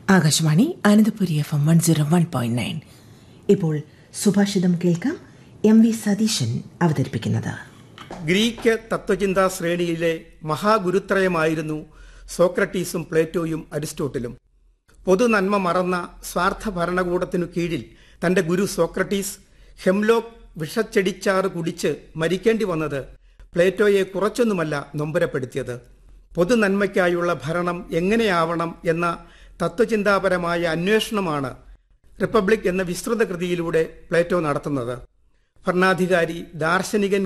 Akashvani Ananthapuri F M one zero one point nine ഇപ്പോൾ സുഭാഷിതം കേൾക്കാം എം വി സതീശൻ അവതരിപ്പിക്കുന്നത് ഗ്രീക്ക് തത്വചിന്താ ശ്രേണിയിലെ മഹാഗുരുത്രയമായിരുന്നു സോക്രട്ടീസും പ്ലേറ്റോയും അരിസ്റ്റോട്ടിലും പൊതുനന്മ മറന്ന സ്വാർത്ഥ ഭരണകൂടത്തിനു കീഴിൽ തന്റെ ഗുരു സോക്രട്ടീസ് ഹെംലോക്ക് വിഷച്ചെടിച്ചാറ് കുടിച്ച് മരിക്കേണ്ടി വന്നത് പ്ലേറ്റോയെ കുറച്ചൊന്നുമല്ല നൊമ്പരപ്പെടുത്തിയത് പൊതുനന്മയ്ക്കായുള്ള ഭരണം എങ്ങനെയാവണം എന്ന തത്വചിന്താപരമായ അന്വേഷണമാണ് റിപ്പബ്ലിക് എന്ന വിസ്തൃത കൃതിയിലൂടെ പ്ലേറ്റോ നടത്തുന്നത് ഭരണാധികാരി ദാർശനികൻ